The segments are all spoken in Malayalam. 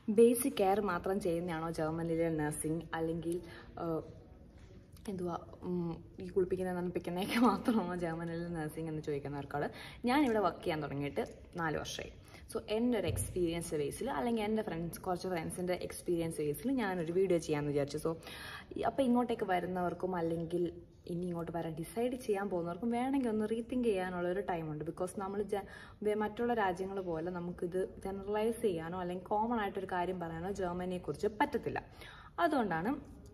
ബേസിക് കെയർ മാത്രം ചെയ്യുന്നതാണോ ജർമ്മനിയിലെ നഴ്സിംഗ് അല്ലെങ്കിൽ ആഹ്, എന്തുവാ ഉം, ഈ കുളിപ്പിക്കുന്ന നനപ്പിക്കുന്നതൊക്കെ മാത്രമാണോ ജർമ്മനിയിലെ നഴ്സിംഗ് എന്ന് ചോദിക്കുന്നവർക്കോട് ഞാനിവിടെ വർക്ക് ചെയ്യാൻ തുടങ്ങിയിട്ട് നാല് വർഷമായി സോ എൻ്റെ ഒരു എക്സ്പീരിയൻസ് ബേസിൽ അല്ലെങ്കിൽ എൻ്റെ ഫ്രണ്ട്സ് കുറച്ച് ഫ്രണ്ട്സിൻ്റെ എക്സ്പീരിയൻസ് ബേസിൽ ഞാനൊരു വീഡിയോ ചെയ്യാമെന്ന് വിചാരിച്ചു സോ അപ്പോൾ ഇങ്ങോട്ടേക്ക് വരുന്നവർക്കും അല്ലെങ്കിൽ ഇനി ഇങ്ങോട്ട് വരാൻ ഡിസൈഡ് ചെയ്യാൻ പോകുന്നവർക്കും വേണമെങ്കിൽ ഒന്ന് റീതിങ്ക് ചെയ്യാനുള്ള ഒരു ടൈമുണ്ട് ബിക്കോസ് നമ്മൾ ജ- വേ- മറ്റുള്ള രാജ്യങ്ങൾ പോലെ നമുക്കിത് ജനറലൈസ് ചെയ്യാനോ അല്ലെങ്കിൽ കോമൺ ആയിട്ടൊരു കാര്യം പറയാനോ ജർമ്മനിയെക്കുറിച്ച് പറ്റത്തില്ല അതുകൊണ്ടാണ്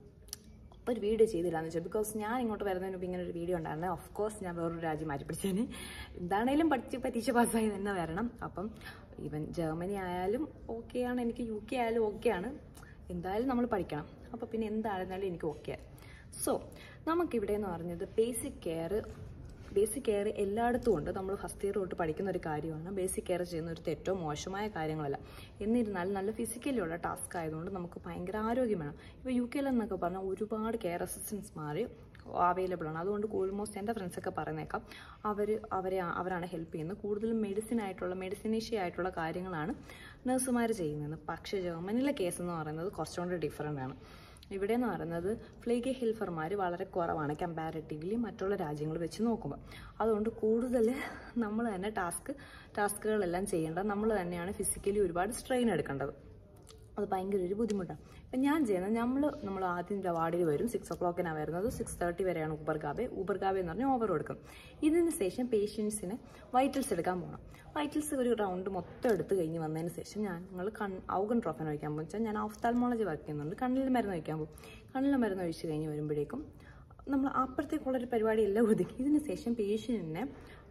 ഒരു വീഡിയോ ചെയ്തില്ലാന്ന് വെച്ചാൽ ബിക്കോസ് ഞാൻ ഇങ്ങോട്ട് വരുന്നതിന് മുമ്പ് ഇങ്ങനെ ഒരു വീഡിയോ ഉണ്ടായിരുന്നു ഓഫ് കോഴ്സ് ഞാൻ വേറൊരു രാജ്യം മാറ്റി പിടിച്ചേന് എന്താണേലും പഠിച്ച് പരീക്ഷ പാസ്സായി തന്നെ വരണം അപ്പം ഈവൻ ജർമ്മനി ആയാലും ഓക്കെയാണ് എനിക്ക് യു കെ ആയാലും ഓക്കെയാണ് എന്തായാലും നമ്മൾ പഠിക്കണം അപ്പോൾ പിന്നെ എന്തായിരുന്നാലും എനിക്ക് ഓക്കെ സോ നമുക്കിവിടെ എന്ന് പറഞ്ഞത് ബേസിക് കെയർ ബേസിക് കെയർ എല്ലായിടത്തും ഉണ്ട് നമ്മൾ ഫസ്റ്റ് ഇയർ തൊട്ട് പഠിക്കുന്ന ഒരു കാര്യമാണ് ബേസിക് കെയർ ചെയ്യുന്ന ഒരു ഏറ്റവും മോശമായ കാര്യങ്ങളല്ല എന്നിരുന്നാലും നല്ല ഫിസിക്കലി ഉള്ള ടാസ്ക് ആയതുകൊണ്ട് നമുക്ക് ഭയങ്കര ആരോഗ്യം വേണം ഇപ്പോൾ യു കെയിൽ എന്നൊക്കെ പറഞ്ഞാൽ ഒരുപാട് കെയർ അസിസ്റ്റൻസ്മാർ അവൈലബിൾ ആണ് അതുകൊണ്ട് ഓൾമോസ്റ്റ് എൻ്റെ ഫ്രണ്ട്സൊക്കെ പറയുന്നേക്കാം അവർ അവരെ അവരാണ് ഹെൽപ്പ് ചെയ്യുന്നത് കൂടുതലും മെഡിസിൻ ആയിട്ടുള്ള മെഡിസിനേഷ്യ ആയിട്ടുള്ള കാര്യങ്ങളാണ് നഴ്സുമാർ ചെയ്യുന്നത് പക്ഷേ ജർമ്മനിയിലെ കേസ് എന്ന് പറയുന്നത് കുറച്ചുകൂടി ഡിഫറെൻ്റ് ആണ് ഇവിടെ എന്ന് പറയുന്നത് ഫ്ലേഗെ ഹെൽഫർമാർ വളരെ കുറവാണ് കമ്പാരിറ്റീവ്ലി മറ്റുള്ള രാജ്യങ്ങൾ വെച്ച് നോക്കുമ്പോൾ അതുകൊണ്ട് കൂടുതൽ നമ്മൾ തന്നെ ടാസ്ക് ടാസ്കുകളെല്ലാം ചെയ്യേണ്ടത് നമ്മൾ തന്നെയാണ് ഫിസിക്കലി ഒരുപാട് സ്ട്രെയിൻ എടുക്കേണ്ടത് അത് ഭയങ്കര ഒരു ബുദ്ധിമുട്ടാണ് ഇപ്പം ഞാൻ ചെയ്യുന്നത് നമ്മൾ നമ്മൾ ആദ്യം വാർഡിൽ വരും സിക്സ് ഒ ക്ലോക്കിനാണ് വരുന്നത് സിക്സ് തേർട്ടി വരെയാണ് ഊബർഗാബെ ഊബർഗാബെ എന്ന് പറഞ്ഞാൽ ഓവർ കൊടുക്കും ഇതിന് ശേഷം പേഷ്യൻസിന് വൈറ്റൽസ് എടുക്കാൻ പോകണം വൈറ്റൽസ് ഒരു റൗണ്ട് മൊത്തം എടുത്ത് കഴിഞ്ഞ് വന്നതിന് ശേഷം ഞാൻ നിങ്ങൾ കൺ ഔഗൺ ട്രോഫൻ ഒഴിക്കാൻ പോകും വെച്ചാൽ ഞാൻ ഓഫ്താൽമോളജി വർക്ക് ചെയ്യുന്നുണ്ട് കണ്ണിൽ മരുന്ന് ഒഴിക്കാൻ പോകും കണ്ണിൽ മരുന്ന് ഒഴിച്ച് കഴിഞ്ഞ് വരുമ്പോഴേക്കും നമ്മൾ അപ്പുറത്തേക്കുള്ളൊരു പരിപാടി എല്ലാം ഒതുക്കി ഇതിന് ശേഷം പേഷ്യൻറ്റിനെ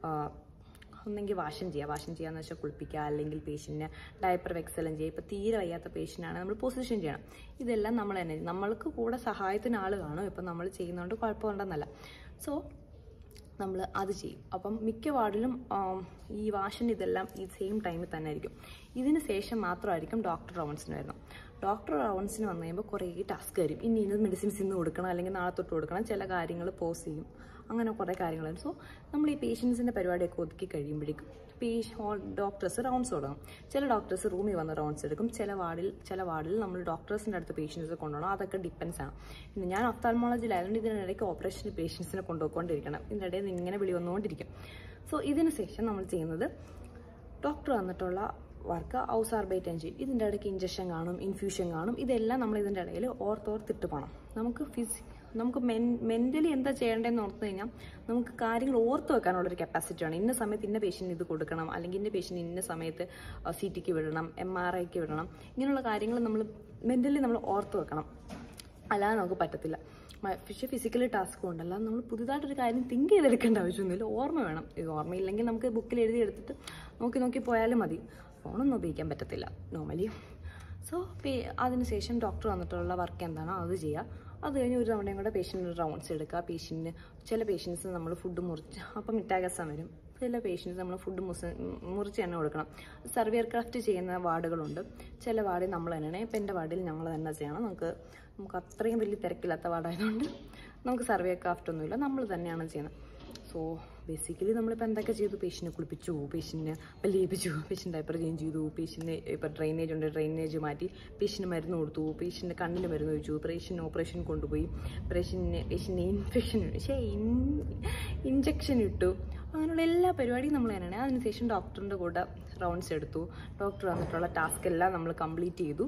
ഒന്നെങ്കിൽ വാഷം ചെയ്യുക വാഷം ചെയ്യാന്ന് വെച്ചാൽ കുളിപ്പിക്കുക അല്ലെങ്കിൽ പേഷ്യൻറ്റിനെ ഡയപ്പർ വെക്സലം ചെയ്യുക ഇപ്പോൾ തീരെ വയ്യാത്ത പേഷ്യൻ്റാണ് നമ്മൾ പൊസിഷൻ ചെയ്യണം ഇതെല്ലാം നമ്മൾ തന്നെ നമ്മൾക്ക് കൂടെ സഹായത്തിന് ആൾ കാണും ഇപ്പം നമ്മൾ ചെയ്യുന്നതുകൊണ്ട് കുഴപ്പമുണ്ടെന്നല്ല സോ നമ്മൾ അത് ചെയ്യും അപ്പം മിക്ക വാർഡിലും ആം, ഈ വാഷിന് ഇതെല്ലാം ഈ സെയിം ടൈമിൽ തന്നെ ആയിരിക്കും ഇതിന് ശേഷം മാത്രമായിരിക്കും ഡോക്ടർ റൗണ്ട്സിന് വരുന്നത് ഡോക്ടർ റൗണ്ട്സിന് വന്നു കഴിയുമ്പോൾ കുറേ ടാസ്ക് വരും ഇനി ഇന്ന് മെഡിസിൻസ് ഇന്ന് കൊടുക്കണം അല്ലെങ്കിൽ നാളെ തൊട്ട് കൊടുക്കണം ചില കാര്യങ്ങൾ പോസ് ചെയ്യും അങ്ങനെ കുറേ കാര്യങ്ങളുണ്ട് സോ നമ്മൾ ഈ പേഷ്യൻസിൻ്റെ പരിപാടിയൊക്കെ ഒതുക്കി കഴിയുമ്പോഴേക്കും പേഷ് ഡോക്ടേഴ്സ് റൗണ്ട്സ് തുടങ്ങും ചില ഡോക്ടേഴ്സ് റൂമിൽ വന്ന് റൗണ്ട്സ് എടുക്കും ചില വാർഡിൽ ചില വാർഡിൽ നമ്മൾ ഡോക്ടേഴ്സിൻ്റെ അടുത്ത് പേഷ്യൻസ് കൊണ്ടുപോകണം അതൊക്കെ ഡിപ്പെൻസ് ആണ് പിന്നെ ഞാൻ ഒഫ്താൽമോളജിയിലായതുകൊണ്ട് ഇതിനിടയ്ക്ക് ഓപ്പറേഷൻ പേഷ്യൻസിനെ കൊണ്ടുപോയിക്കൊണ്ടിരിക്കണം ഇതിനിടയിൽ നിന്ന് ഇങ്ങനെ വിളി വന്നുകൊണ്ടിരിക്കും സോ ഇതിന് ശേഷം നമ്മൾ ചെയ്യുന്നത് ഡോക്ടർ വന്നിട്ടുള്ള വർക്ക് ഹൗസ് ആർബൈറ്റ് ചെയ്യും ഇതിൻ്റെ ഇടയ്ക്ക് ഇഞ്ചക്ഷൻ കാണും ഇൻഫ്യൂഷൻ കാണും ഇതെല്ലാം നമ്മൾ ഇതിൻ്റെ ഇടയിൽ ഓർത്തോർത്തിട്ട് പോകണം നമുക്ക് ഫിസി നമുക്ക് മെൻ മെൻ്റലി എന്താ ചെയ്യേണ്ടതെന്ന് ഓർത്ത് കഴിഞ്ഞാൽ നമുക്ക് കാര്യങ്ങൾ ഓർത്ത് വെക്കാനുള്ളൊരു കപ്പാസിറ്റി ആണ് ഇന്ന സമയത്ത് ഇന്ന പേഷ്യൻ്റ് ഇത് കൊടുക്കണം അല്ലെങ്കിൽ ഇന്ന പേഷ്യൻ്റ് ഇന്ന സമയത്ത് സി ടിക്ക് വിടണം എം ആർ ഐക്ക് വിടണം ഇങ്ങനെയുള്ള കാര്യങ്ങൾ നമ്മൾ മെൻ്റലി നമ്മൾ ഓർത്ത് വെക്കണം അല്ലാതെ നമുക്ക് പറ്റത്തില്ല മ- പക്ഷേ ഫിസിക്കലി ടാസ്ക് ഉണ്ടല്ല നമ്മൾ പുതുതായിട്ടൊരു കാര്യം തിങ്ക് ചെയ്തെടുക്കേണ്ട ആവശ്യമൊന്നുമില്ല ഓർമ്മ വേണം ഇത് ഓർമ്മയില്ലെങ്കിൽ നമുക്ക് ബുക്കിൽ എഴുതി എടുത്തിട്ട് നോക്കി നോക്കി പോയാലും മതി ഫോണൊന്നും ഉപയോഗിക്കാൻ പറ്റത്തില്ല നോർമലി സോ അതിനുശേഷം ഡോക്ടർ വന്നിട്ടുള്ള വർക്ക് എന്താണോ അത് ചെയ്യുക അത് കഴിഞ്ഞ് ഒരു തവണയും കൂടെ പേഷ്യൻറ്റ് റൗണ്ട്സ് എടുക്കുക പേഷ്യൻറ്റിന് ചില പേഷ്യൻസ് നമ്മൾ ഫുഡ് മുറിച്ച് അപ്പം മിറ്റാഗസം വരും ചില പേഷ്യൻസ് നമ്മൾ ഫുഡ് മുസ് മുറിച്ച് തന്നെ കൊടുക്കണം സർവിയർ ക്രാഫ്റ്റ് ചെയ്യുന്ന വാർഡുകളുണ്ട് ചില വാർഡിൽ നമ്മൾ തന്നെയാണ് ഇപ്പം എൻ്റെ വാർഡിൽ ഞങ്ങൾ തന്നെ ചെയ്യണം നമുക്ക് നമുക്ക് അത്രയും വലിയ തിരക്കില്ലാത്ത വാർഡായതുകൊണ്ട് നമുക്ക് സർവേ ക്രാഫ്റ്റ് ഒന്നുമില്ല നമ്മൾ തന്നെയാണ് ചെയ്യുന്നത് സോ ബേസിക്കലി നമ്മളിപ്പോൾ എന്തൊക്കെ ചെയ്തു പേഷ്യൻറ്റിനെ കുളിപ്പിച്ചു പേഷ്യൻറ്റിനെ പല്ലിയിപ്പിച്ചു പേഷ്യൻ്റ് ഡയപ്പർ ചേഞ്ച് ചെയ്തു പേഷ്യൻറ്റിന് ഇപ്പോൾ ഡ്രെയിനേജ് ഉണ്ട് ഡ്രെയിനേജ് മാറ്റി പേഷ്യൻറ്റ് മരുന്ന് കൊടുത്തു പേഷ്യൻ്റെ കണ്ണിൽ മരുന്ന് ഒഴിച്ചു പേഷ്യൻ്റ് ഓപ്പറേഷൻ കൊണ്ടുപോയി പേഷ്യൻറ്റിന് പേഷ്യൻ്റ് ഇൻഫെക്ഷൻ പക്ഷേ ഇൻ ഇഞ്ചക്ഷൻ ഇട്ടു അങ്ങനെയുള്ള എല്ലാ പരിപാടിയും നമ്മൾ തന്നെയാണ് അതിനുശേഷം ഡോക്ടറിൻ്റെ കൂടെ റൗണ്ട്സ് എടുത്തു ഡോക്ടർ വന്നിട്ടുള്ള ടാസ്ക് എല്ലാം നമ്മൾ കംപ്ലീറ്റ് ചെയ്തു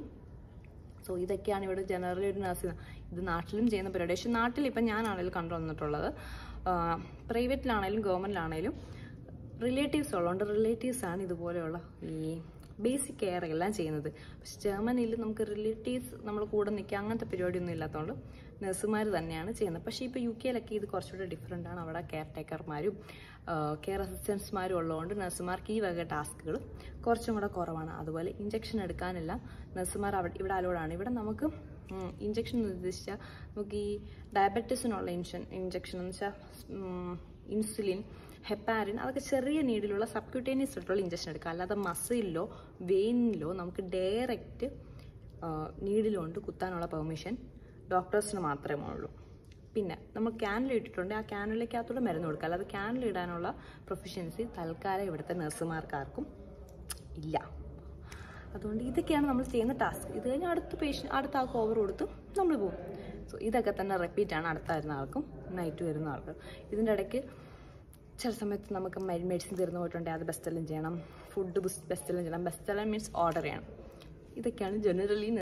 സോ ഇതൊക്കെയാണ് ഇവിടെ ജനറലി ഒരു നഴ്സിംഗ് ഇത് നാട്ടിലും ചെയ്യുന്ന പരിപാടി പക്ഷെ നാട്ടിൽ ഇപ്പം ഞാനാണെങ്കിലും കണ്ടു വന്നിട്ടുള്ളത് പ്രൈവറ്റിലാണേലും ഗവൺമെൻറ്റിലാണേലും റിലേറ്റീവ്സ് ഉള്ളതുകൊണ്ട് റിലേറ്റീവ്സ് ആണ് ഇതുപോലെയുള്ള ഈ ബേസിക് കെയർ എല്ലാം ചെയ്യുന്നത് പക്ഷെ ജർമ്മനിയിൽ നമുക്ക് റിലേറ്റീവ്സ് നമ്മൾ കൂടെ നിൽക്കുക അങ്ങനത്തെ പരിപാടിയൊന്നും ഇല്ലാത്തതുകൊണ്ട് നഴ്സുമാർ തന്നെയാണ് ചെയ്യുന്നത് പക്ഷേ ഇപ്പോൾ യു കെയിലൊക്കെ ഇത് കുറച്ചുകൂടെ ഡിഫറെൻ്റ് ആണ് അവിടെ കെയർ ടേക്കർമാരും കെയർ അസിസ്റ്റൻസ്മാരും ഉള്ളതുകൊണ്ട് നഴ്സുമാർക്ക് ഈ വക ടാസ്കുകൾ കുറച്ചും കൂടെ കുറവാണ് അതുപോലെ ഇഞ്ചക്ഷൻ എടുക്കാനെല്ലാം നഴ്സുമാർ അവിടെ ഇവിടെ അലോഡാണ് ഇവിടെ നമുക്ക് ഇഞ്ചക്ഷൻ നിർദ്ദേശിച്ചാൽ നമുക്ക് ഈ ഡയബറ്റീസിനുള്ള ഇൻഷൻ ഇഞ്ചക്ഷൻ എന്ന് വെച്ചാൽ ഇൻസുലിൻ ഹെപ്പാരിൻ അതൊക്കെ ചെറിയ നീഡിലുള്ള സബ്ക്യൂട്ടേനിയസ് ആയിട്ടുള്ള ഇഞ്ചക്ഷൻ എടുക്കുക അല്ലാതെ മസിലിലോ വെയിനിലോ നമുക്ക് ഡയറക്റ്റ് നീഡിലുകൊണ്ട് കുത്താനുള്ള പെർമിഷൻ ഡോക്ടേഴ്സിന് മാത്രമേ ഉള്ളൂ പിന്നെ നമ്മൾ ക്യാനിൽ ഇട്ടിട്ടുണ്ട് ആ ക്യാനിലേക്കകത്തൂടെ മരുന്ന് കൊടുക്കുക അല്ലാതെ ക്യാനിൽ ഇടാനുള്ള പ്രൊഫഷൻസി തൽക്കാലം ഇവിടുത്തെ നഴ്സുമാർക്കാർക്കും ഇല്ല അതുകൊണ്ട് ഇതൊക്കെയാണ് നമ്മൾ ചെയ്യുന്ന ടാസ്ക് ഇത് കഴിഞ്ഞ് അടുത്ത പേഷ്യൻ അടുത്ത ആൾക്ക് ഓവർ കൊടുത്ത് നമ്മൾ പോകും സോ ഇതൊക്കെ തന്നെ റിപ്പീറ്റാണ് അടുത്ത വരുന്ന ആൾക്കും നൈറ്റ് വരുന്ന ആൾക്കും ഇതിൻ്റെ ഇടയ്ക്ക് ചില സമയത്ത് നമുക്ക് മെഡിസിൻ തീർന്നു പോയിട്ടുണ്ടെങ്കിൽ അത് ബെസ്റ്റ് എല്ലാം ചെയ്യണം ഫുഡ് ബെസ്റ്റ് എല്ലാം ചെയ്യണം ബെസ്റ്റ് എല്ലാം മീൻസ് ഓർഡർ ചെയ്യണം ഇതൊക്കെയാണ് ജനറലി